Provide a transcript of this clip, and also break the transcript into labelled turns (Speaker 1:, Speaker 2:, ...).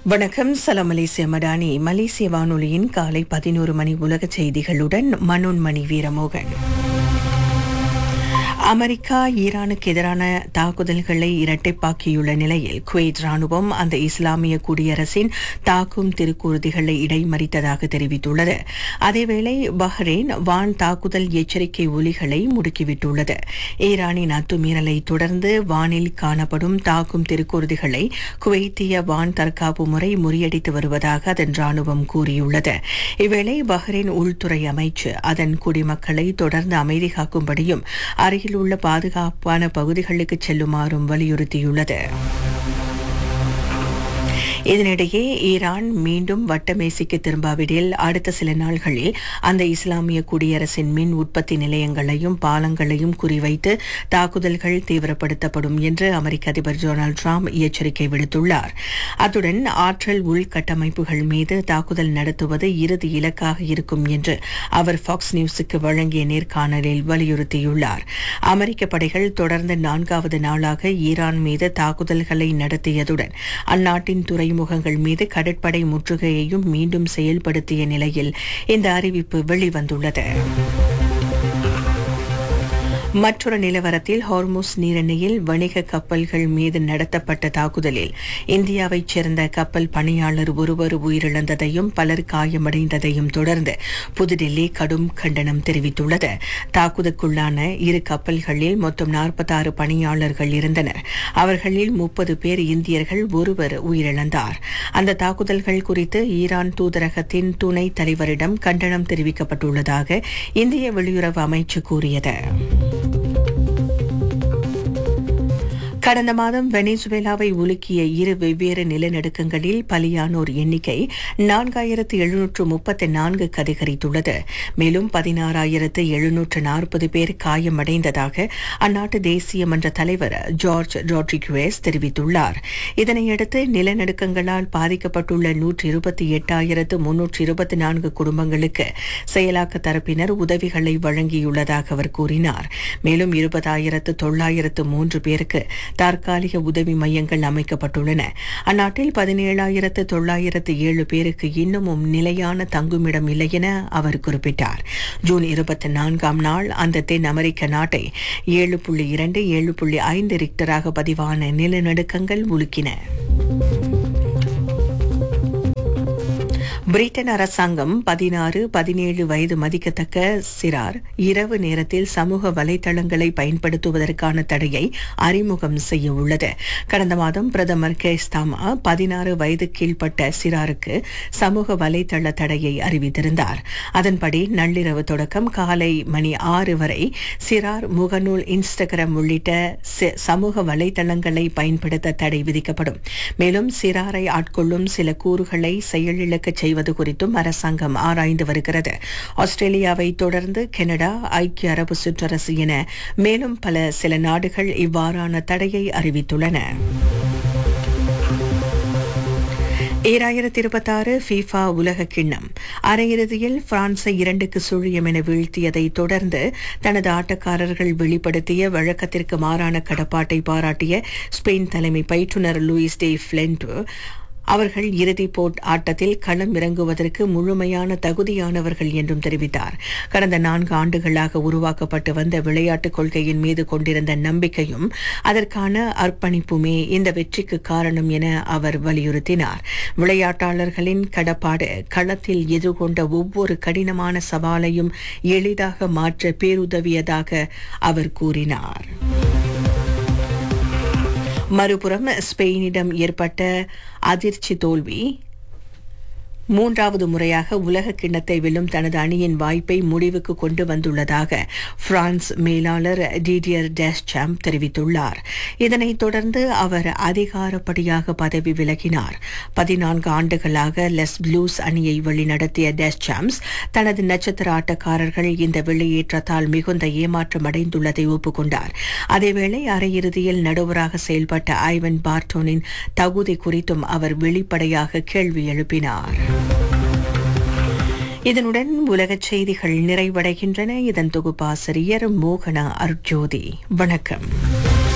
Speaker 1: வணக்கம் சலாம் மலேசிய மடானி மலேசிய வானொலியின் காலை பதினோரு மணி உலக செய்திகளுடன் மனோன்மணி வீரமோகன் அமெரிக்கா ஈரானுக்கு எதிரான தாக்குதல்களை இரட்டைப்பாக்கியுள்ள நிலையில் குவைத் ராணுவம் அந்த இஸ்லாமிய குடியரசின் தாக்கும் திருக்கூறுதிகளை இடைமறித்ததாக தெரிவித்துள்ளது அதேவேளை பஹ்ரைன் வான் தாக்குதல் எச்சரிக்கை ஒலிகளை முடுக்கிவிட்டுள்ளது ஈரானின் அத்துமீறலை தொடர்ந்து வானில் காணப்படும் தாக்கும் திருக்கூறுதிகளை குவைத்திய வான் தற்காப்பு முறை முறியடித்து வருவதாக அதன் ராணுவம் கூறியுள்ளது இவ்வேளை பஹ்ரைன் உள்துறை அமைச்சு அதன் குடிமக்களை தொடர்ந்து அமைதி காக்கும்படியும் அருகில் உள்ள பாதுகாப்பான பகுதிகளுக்கு செல்லுமாறும் வலியுறுத்தியுள்ளது இதனிடையே ஈரான் மீண்டும் வட்டமேசைக்கு திரும்பாவிடில் அடுத்த சில நாள்களில் அந்த இஸ்லாமிய குடியரசின் மின் உற்பத்தி நிலையங்களையும் பாலங்களையும் குறிவைத்து தாக்குதல்கள் தீவிரப்படுத்தப்படும் என்று அமெரிக்க அதிபர் டொனால்டு டிரம்ப் எச்சரிக்கை விடுத்துள்ளார் அத்துடன் ஆற்றல் உள்கட்டமைப்புகள் மீது தாக்குதல் நடத்துவது இறுதி இலக்காக இருக்கும் என்று அவர் ஃபாக்ஸ் நியூஸுக்கு வழங்கிய நேர்காணலில் வலியுறுத்தியுள்ளார் அமெரிக்க படைகள் தொடர்ந்து நான்காவது நாளாக ஈரான் மீது தாக்குதல்களை நடத்தியதுடன் அந்நாட்டின் துறை துறைமுகங்கள் மீது கடற்படை முற்றுகையையும் மீண்டும் செயல்படுத்திய நிலையில் இந்த அறிவிப்பு வெளிவந்துள்ளது மற்றொரு நிலவரத்தில் ஹார்முஸ் நீரிணையில் வணிக கப்பல்கள் மீது நடத்தப்பட்ட தாக்குதலில் இந்தியாவைச் சேர்ந்த கப்பல் பணியாளர் ஒருவர் உயிரிழந்ததையும் பலர் காயமடைந்ததையும் தொடர்ந்து புதுடில்லி கடும் கண்டனம் தெரிவித்துள்ளது தாக்குதலுக்குள்ளான இரு கப்பல்களில் மொத்தம் நாற்பத்தாறு பணியாளர்கள் இருந்தனர் அவர்களில் முப்பது பேர் இந்தியர்கள் ஒருவர் உயிரிழந்தார் அந்த தாக்குதல்கள் குறித்து ஈரான் தூதரகத்தின் துணை தலைவரிடம் கண்டனம் தெரிவிக்கப்பட்டுள்ளதாக இந்திய வெளியுறவு அமைச்சு கூறியது கடந்த மாதம் வெனிசுவேலாவை உலுக்கிய இரு வெவ்வேறு நிலநடுக்கங்களில் பலியானோர் எண்ணிக்கை நான்காயிரத்து எழுநூற்று முப்பத்தி நான்கு அதிகரித்துள்ளது மேலும் பதினாறாயிரத்து எழுநூற்று நாற்பது பேர் காயமடைந்ததாக அந்நாட்டு தேசிய மன்ற தலைவர் ஜார்ஜ் ராட்ரிகுவேஸ் தெரிவித்துள்ளார் இதனையடுத்து நிலநடுக்கங்களால் பாதிக்கப்பட்டுள்ள நூற்று இருபத்தி எட்டாயிரத்து முன்னூற்று இருபத்தி நான்கு குடும்பங்களுக்கு செயலாக்க தரப்பினர் உதவிகளை வழங்கியுள்ளதாக அவர் கூறினார் மேலும் இருபதாயிரத்து தொள்ளாயிரத்து மூன்று பேருக்கு தற்காலிக உதவி மையங்கள் அமைக்கப்பட்டுள்ளன அந்நாட்டில் பதினேழாயிரத்து தொள்ளாயிரத்து ஏழு பேருக்கு இன்னமும் நிலையான தங்குமிடம் இல்லை என அவர் குறிப்பிட்டார் ஜூன் இருபத்தி நான்காம் நாள் அந்த தென் அமெரிக்க நாட்டை ஏழு புள்ளி இரண்டு ஏழு புள்ளி ஐந்து ரிக்டராக பதிவான நிலநடுக்கங்கள் உலுக்கின பிரிட்டன் அரசாங்கம் பதினாறு பதினேழு வயது மதிக்கத்தக்க சிறார் இரவு நேரத்தில் சமூக வலைதளங்களை பயன்படுத்துவதற்கான தடையை அறிமுகம் செய்ய உள்ளது கடந்த மாதம் பிரதமர் கேஸ்தாமா பதினாறு வயது கீழ்ப்பட்ட சிறாருக்கு சமூக வலைதள தடையை அறிவித்திருந்தார் அதன்படி நள்ளிரவு தொடக்கம் காலை மணி ஆறு வரை சிறார் முகநூல் இன்ஸ்டாகிராம் உள்ளிட்ட சமூக வலைதளங்களை பயன்படுத்த தடை விதிக்கப்படும் மேலும் சிறாரை ஆட்கொள்ளும் சில கூறுகளை செயலிழக்க செய்வது செய்வது குறித்தும் அரசாங்கம் ஆராய்ந்து வருகிறது ஆஸ்திரேலியாவை தொடர்ந்து கனடா ஐக்கிய அரபு சுற்றரசு என மேலும் பல சில நாடுகள் இவ்வாறான தடையை அறிவித்துள்ளன ஈராயிரத்தி இருபத்தாறு ஃபீஃபா உலக கிண்ணம் அரையிறுதியில் பிரான்ஸை இரண்டுக்கு சுழியம் என வீழ்த்தியதை தொடர்ந்து தனது ஆட்டக்காரர்கள் வெளிப்படுத்திய வழக்கத்திற்கு மாறான கடப்பாட்டை பாராட்டிய ஸ்பெயின் தலைமை பயிற்றுநர் லூயிஸ் டே பிளென்டோ அவர்கள் இறுதிப் போட் ஆட்டத்தில் களம் இறங்குவதற்கு முழுமையான தகுதியானவர்கள் என்றும் தெரிவித்தார் கடந்த நான்கு ஆண்டுகளாக உருவாக்கப்பட்டு வந்த விளையாட்டுக் கொள்கையின் மீது கொண்டிருந்த நம்பிக்கையும் அதற்கான அர்ப்பணிப்புமே இந்த வெற்றிக்கு காரணம் என அவர் வலியுறுத்தினார் விளையாட்டாளர்களின் கடப்பாடு களத்தில் எதிர்கொண்ட ஒவ்வொரு கடினமான சவாலையும் எளிதாக மாற்ற பேருதவியதாக அவர் கூறினார் மறுபுறம் ஸ்பெயினிடம் ஏற்பட்ட அதிர்ச்சி தோல்வி மூன்றாவது முறையாக உலக கிண்ணத்தை வெல்லும் தனது அணியின் வாய்ப்பை முடிவுக்கு கொண்டு வந்துள்ளதாக பிரான்ஸ் மேலாளர் டிடியர் டேஸ்சாம் தெரிவித்துள்ளார் இதனைத் தொடர்ந்து அவர் அதிகாரப்படியாக பதவி விலகினார் பதினான்கு ஆண்டுகளாக லெஸ் ப்ளூஸ் அணியை வழிநடத்திய டேஸ்சாம்ஸ் தனது நட்சத்திர ஆட்டக்காரர்கள் இந்த வெளியேற்றத்தால் மிகுந்த ஏமாற்றம் அடைந்துள்ளதை ஒப்புக்கொண்டார் அதேவேளை அரையிறுதியில் நடுவராக செயல்பட்ட ஐவன் பார்டோனின் தகுதி குறித்தும் அவர் வெளிப்படையாக கேள்வி எழுப்பினார் இதனுடன் உலகச் செய்திகள் நிறைவடைகின்றன இதன் தொகுப்பாசிரியர் மோகனா அர்ஜோதி வணக்கம்